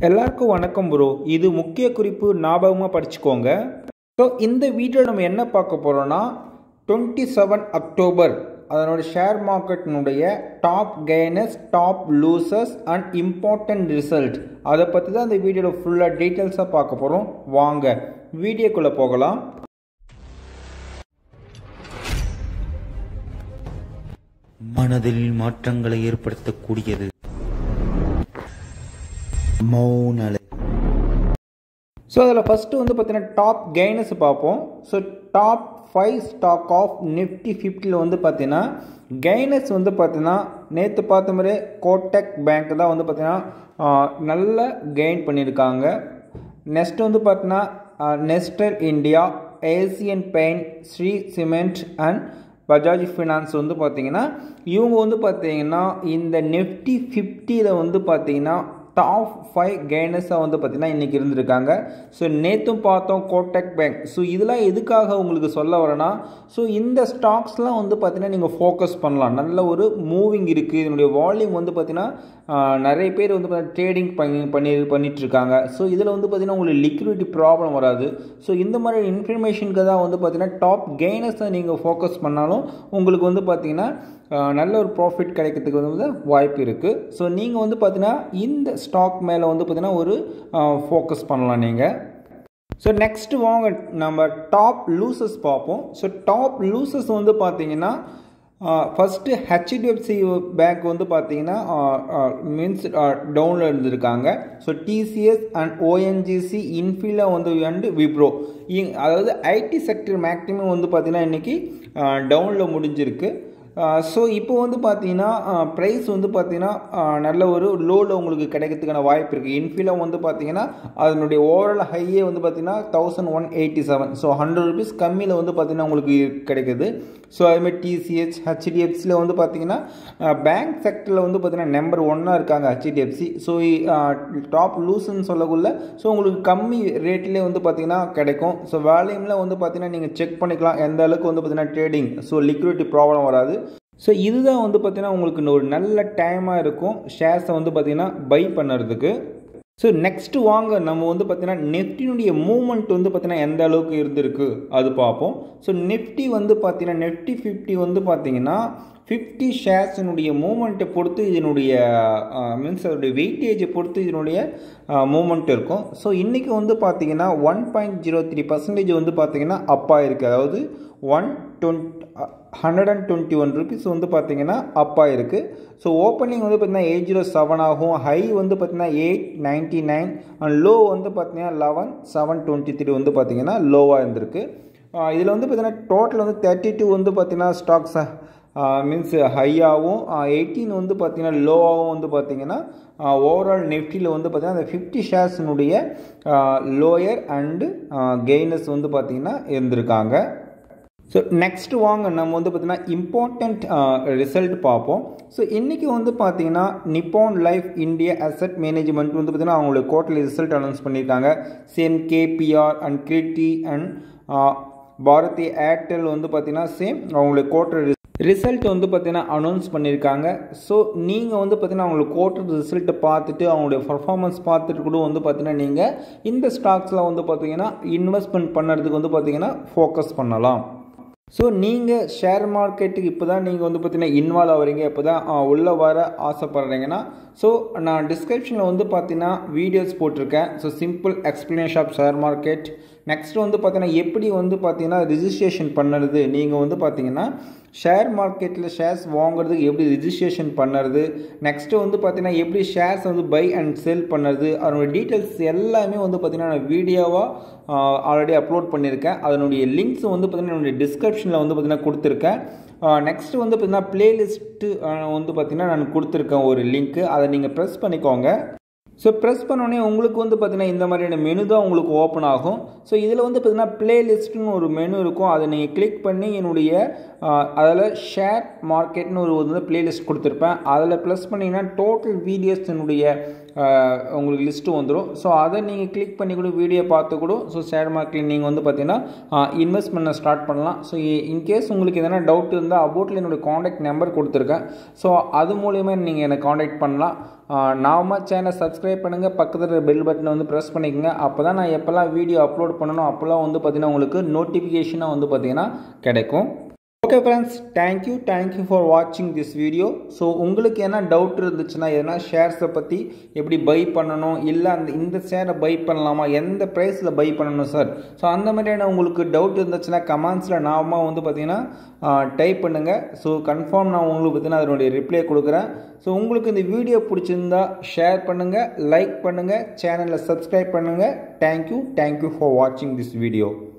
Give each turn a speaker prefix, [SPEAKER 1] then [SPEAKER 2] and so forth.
[SPEAKER 1] எல்லாருக்கும் வணக்கம் ப்ரோ இது முக்கிய குறிப்பு ஞாபகமாக படிச்சுக்கோங்க ஸோ இந்த வீடியோவில் நம்ம என்ன பார்க்க போகிறோன்னா டுவெண்ட்டி செவன் அக்டோபர் அதனோட ஷேர் மார்க்கெட்டினுடைய top gainers top losers and important result அதை பற்றி தான் இந்த வீடியோவில் ஃபுல்லாக டீட்டெயில்ஸாக பார்க்க போகிறோம் வாங்க வீடியோக்குள்ளே போகலாம்
[SPEAKER 2] மனதில் மாற்றங்களை ஏற்படுத்தக்கூடியது மௌனலை
[SPEAKER 1] ஸோ அதில் ஃபஸ்ட்டு வந்து பார்த்தீங்கன்னா டாப் கெய்னர்ஸ் பார்ப்போம் so top five stock of Nifty ஃபிஃப்டியில் வந்து பார்த்தீங்கன்னா கெய்னர்ஸ் வந்து பார்த்தீங்கன்னா நேற்று பார்த்த மாதிரியே கோட்டக் பேங்க் தான் வந்து பார்த்தீங்கன்னா ஆஹ், நல்ல கெயின் பண்ணியிருக்காங்க நெக்ஸ்ட் வந்து பார்த்தீங்கன்னா Nestle India Asian paint Shree cement and Bajaj finance வந்து பார்த்தீங்கன்னா இவங்க வந்து பார்த்தீங்கன்னா இந்த நிஃப்டி ஃபிஃப்டியில் வந்து பார்த்தீங்கன்னா டாப் ஃபைவ் கெய்னர்ஸாக வந்து பார்த்திங்கன்னா இன்றைக்கி இருந்திருக்காங்க ஸோ நேற்றும் பார்த்தோம் கோட்டக் பேங்க் ஸோ இதெல்லாம் எதுக்காக உங்களுக்கு சொல்ல வரேன்னா ஸோ இந்த ஸ்டாக்ஸ்லாம் வந்து பார்த்திங்கன்னா நீங்கள் ஃபோக்கஸ் பண்ணலாம் நல்ல ஒரு மூவிங் இருக்குது இதனுடைய வால்யூம் வந்து பார்த்திங்கன்னா ஆஹ், நிறைய பேர் வந்து பார்த்தீங்கன்னா ட்ரேடிங் பண்ணி பண்ணி பண்ணிட்டு இருக்காங்க ஸோ இதில் வந்து பார்த்திங்கன்னா உங்களுக்கு லிக்விடிட்டி ப்ராப்ளம் வராது ஸோ இந்த மாதிரி இன்ஃபர்மேஷனுக்கு தான் வந்து பார்த்திங்கன்னா டாப் கெய்னர்ஸை நீங்கள் ஃபோக்கஸ் பண்ணாலும் உங்களுக்கு வந்து பார்த்திங்கன்னா ஆஹ், நல்ல ஒரு ப்ராஃபிட் கிடைக்கிறதுக்கு வந்து வாய்ப்பு இருக்குது ஸோ நீங்கள் வந்து பார்த்தீங்கன்னா இந்த ஸ்டாக் மேலே வந்து பார்த்தீங்கன்னா ஒரு ஃபோக்கஸ் பண்ணலாம் நீங்கள் ஸோ நெக்ஸ்ட் வாங்க நம்ம டாப் லூசஸ் பார்ப்போம் ஸோ டாப் லூசஸ் வந்து பார்த்தீங்கன்னா ஃபஸ்ட்டு ஹெச்டிஎஃப்சி பேங்க் வந்து பார்த்தீங்கன்னா மீன்ஸ் டவுனில் இருந்திருக்காங்க ஸோ டிசிஎஸ் அண்ட் ஓஎன்ஜிசி இன்ஃபீலா வந்து அண்டு விப்ரோ அதாவது ஐடி செக்டர் மேக்ஸிமம் வந்து பார்த்தீங்கன்னா இன்றைக்கி டவுனில் முடிஞ்சிருக்கு ஸோ இப்போ வந்து பார்த்தீங்கன்னா ப்ரைஸ் வந்து பார்த்தீங்கன்னா நல்ல ஒரு லோவில் உங்களுக்கு கிடைக்கிறதுக்கான வாய்ப்பு இருக்குது இன்ஃபீலாக வந்து பார்த்தீங்கன்னா அதனுடைய ஓவரால் ஹையே வந்து பார்த்தீங்கன்னா thousand one eighty seven so hundred rupees கம்மியில் வந்து பார்த்தீங்கன்னா உங்களுக்கு கிடைக்குது ஸோ அதுமாதிரி டிசிஹெச் ஹெச்டிஎஃப்சியில் வந்து பார்த்தீங்கன்னா பேங்க் செக்டரில் வந்து பார்த்தீங்கன்னா நம்பர் ஒன்னாக இருக்காங்க ஹெச்டிஎஃப்சி ஸோ டாப் லூஸ்ன்னு சொல்லக்குள்ள ஸோ உங்களுக்கு கம்மி ரேட்லேயே வந்து பார்த்தீங்கன்னா கிடைக்கும் ஸோ வேல்யூமில் வந்து பார்த்தீங்கன்னா நீங்கள் செக் பண்ணிக்கலாம் எந்த அளவுக்கு வந்து பார்த்தீங்கன்னா ட்ரேடிங் ஸோ லிக்விடிட்டி ப்ராப்ளம் வராது ஸோ இதுதான் வந்து பார்த்தீங்கன்னா உங்களுக்கு ஒரு நல்ல டைமாக இருக்கும் ஷேர்ஸை வந்து பார்த்தீங்கன்னா பை பண்ணுறதுக்கு ஸோ நெக்ஸ்ட் வாங்க நம்ம வந்து பார்த்தீங்கன்னா நெஃப்டினுடைய மூவ்மெண்ட் வந்து பார்த்தீங்கன்னா எந்த அளவுக்கு இருந்திருக்கு அது பார்ப்போம் ஸோ நிஃப்டி வந்து பார்த்தீங்கன்னா நிஃப்டி ஃபிஃப்டி வந்து பார்த்தீங்கன்னா ஃபிஃப்டி ஷேர்ஸினுடைய மூமெண்ட்டை பொறுத்து இதனுடைய மீன்ஸ் அதோடைய வெயிட்டேஜை பொறுத்து இதனுடைய மூமெண்ட் இருக்கும் ஸோ இன்றைக்கி வந்து பார்த்தீங்கன்னா one point zero three percentage வந்து பார்த்தீங்கன்னா அப்பாக இருக்குது அதாவது one twenty hundred and twenty one rupees வந்து பார்த்தீங்கன்னா அப்பாக இருக்குது ஸோ ஓப்பனிங் வந்து பார்த்தீங்கன்னா எயிட் ஜீரோ செவன் ஆகும் ஹை வந்து பார்த்தீங்கன்னா eight ninety nine and low வந்து பார்த்தீங்கன்னா லெவன் செவன் டுவெண்ட்டி த்ரீ வந்து பார்த்தீங்கன்னா லோவாக இருந்திருக்கு இதில் வந்து பார்த்தீங்கன்னா டோட்டல் வந்து தேர்ட்டி டூ வந்து பார்த்தீங்கன்னா ஸ்டாக்ஸ் மீன்ஸ் ஹையாகவும் எயிட்டீன் வந்து பார்த்தீங்கன்னா லோவாகவும் வந்து பார்த்தீங்கன்னா ஓவரால் நிஃப்டியில் வந்து பார்த்தீங்கன்னா அந்த ஃபிஃப்டி ஷேர்ஸினுடைய லோயர் அண்டு கெய்னர்ஸ் வந்து பார்த்தீங்கன்னா இருந்திருக்காங்க ஸோ நெக்ஸ்ட் வாங்க நம்ம வந்து பார்த்தீங்கன்னா இம்பார்ட்டண்ட் ரிசல்ட் பார்ப்போம் ஸோ இன்றைக்கி வந்து பார்த்தீங்கன்னா Nippon life India asset management வந்து பார்த்தீங்கன்னா அவங்களுடைய குவார்டர்லி ரிசல்ட் அனௌன்ஸ் பண்ணியிருக்காங்க சேம் கேபிஆர் அண்ட் கிரிட்டி அண்ட் பாரதி ஏர்டெல் வந்து பார்த்தீங்கன்னா சேம் அவங்களுடைய குவார்டர் ரிசல்ட் வந்து பார்த்தீங்கன்னா அனௌன்ஸ் பண்ணியிருக்காங்க ஸோ நீங்கள் வந்து பார்த்தீங்கன்னா அவங்களுக்கு குவார்டர் ரிசல்ட்டை பார்த்துட்டு அவங்களுடைய பர்ஃபார்மன்ஸ் பார்த்துட்டு கூட வந்து பார்த்தீங்கன்னா நீங்கள் இந்த ஸ்டாக்ஸில் வந்து பார்த்தீங்கன்னா இன்வெஸ்ட்மெண்ட் பண்ணுறதுக்கு வந்து பார்த்தீங்கன்னா ஃபோக்கஸ் பண்ணலாம் ஸோ நீங்கள் ஷேர் மார்க்கெட்டுக்கு இப்போ தான் நீங்கள் வந்து பார்த்தீங்கன்னா இன்வால்வ் ஆகிறீங்க இப்போ தான் உள்ளே வர ஆசைப்பட்றீங்கன்னா ஸோ நான் டிஸ்கிரிப்ஷனில் வந்து பார்த்தீங்கன்னா வீடியோஸ் போட்டிருக்கேன் so simple explanation of share market next வந்து பார்த்தீங்கன்னா எப்படி வந்து பார்த்தீங்கன்னா ரிஜிஸ்ட்ரேஷன் பண்ணுறது நீங்கள் வந்து பார்த்தீங்கன்னா ஷேர் மார்க்கெட்டில் ஷேர்ஸ் வாங்குறதுக்கு எப்படி ரிஜிஸ்ட்ரேஷன் பண்ணுறது நெக்ஸ்ட்டு வந்து பார்த்தீங்கன்னா எப்படி ஷேர்ஸ் வந்து பை அண்ட் செல் பண்ணுறது அதனுடைய டீட்டெயில்ஸ் எல்லாமே வந்து பார்த்தீங்கன்னா நான் வீடியோவாக ஆல்ரெடி அப்லோட் பண்ணியிருக்கேன் அதனுடைய லிங்க்ஸ் வந்து பார்த்தீங்கன்னா என்னுடைய டிஸ்கிரிப்ஷனில் வந்து பார்த்தீங்கன்னா கொடுத்துருக்கேன் நெக்ஸ்ட்டு வந்து பார்த்தீங்கன்னா ப்ளேலிஸ்ட்டு வந்து பார்த்தீங்கன்னா நான் கொடுத்துருக்கேன் ஒரு லிங்க்கு அதை நீங்கள் ப்ரெஸ் பண்ணிக்கோங்க ஸோ ப்ரெஸ் பண்ணோடனே உங்களுக்கு வந்து பார்த்தீங்கன்னா இந்த மாதிரியான மெனு தான் உங்களுக்கு ஓப்பன் ஆகும் ஸோ இதில் வந்து பார்த்தீங்கன்னா ப்ளேலிஸ்ட்டுன்னு ஒரு மெனு இருக்கும் அதை நீங்கள் கிளிக் பண்ணி என்னுடைய அதில் ஷேர் மார்க்கெட்னு ஒரு வந்து ப்ளேலிஸ்ட் கொடுத்துருப்பேன் அதில் ப்ளஸ் பண்ணிங்கன்னா டோட்டல் வீடியோஸ் என்னுடைய உங்களுக்கு லிஸ்ட்டு வந்துடும் ஸோ அதை நீங்கள் கிளிக் பண்ணி கூட வீடியோ பார்த்து கூட ஸோ ஷேர் மார்க்கெட்டில் நீங்கள் வந்து பார்த்தீங்கன்னா இன்வெஸ்ட்மெண்ட்டை ஸ்டார்ட் பண்ணலாம் ஸோ இன்கேஸ் உங்களுக்கு எதனா டவுட் இருந்தால் அபவுட்டில் என்னோடய காண்டாக்ட் நம்பர் கொடுத்துருக்கேன் ஸோ அது மூலியமாக நீங்கள் என்னை காண்டாக்ட் பண்ணலாம் நாம சேனல் சப்ஸ்கிரைப் பண்ணுங்கள் பக்கத்தில் பெல் பட்டனை வந்து ப்ரெஸ் பண்ணிக்கோங்க அப்போ தான் நான் எப்போல்லாம் வீடியோ அப்லோட் பண்ணணும் அப்போல்லாம் வந்து பார்த்தீங்கன்னா உங்களுக்கு நோட்டிஃபிகேஷனாக வந்து பார்த்தீங்கன்னா கிடைக்கும் okay friends thank you thank you for வாட்சிங் திஸ் வீடியோ ஸோ உங்களுக்கு என்ன டவுட் இருந்துச்சுன்னா எதனா ஷேர்ஸை பற்றி எப்படி பை பண்ணணும் இல்லை அந்த இந்த ஷேரை பை பண்ணலாமா எந்த ப்ரைஸில் பை பண்ணணும் சார் ஸோ அந்த மாதிரியான உங்களுக்கு டவுட் இருந்துச்சுன்னா கமெண்ட்ஸில் நாம வந்து பார்த்தீங்கன்னா டைப் பண்ணுங்கள் ஸோ கன்ஃபார்ம் நான் உங்களுக்கு பார்த்தீங்கன்னா அதனுடைய ரிப்ளை கொடுக்குறேன் ஸோ உங்களுக்கு இந்த வீடியோ பிடிச்சிருந்தா ஷேர் பண்ணுங்கள் லைக் பண்ணுங்கள் சேனலை சப்ஸ்கிரைப் பண்ணுங்கள் தேங்க்யூ தேங்க்யூ ஃபார் வாட்சிங் திஸ் வீடியோ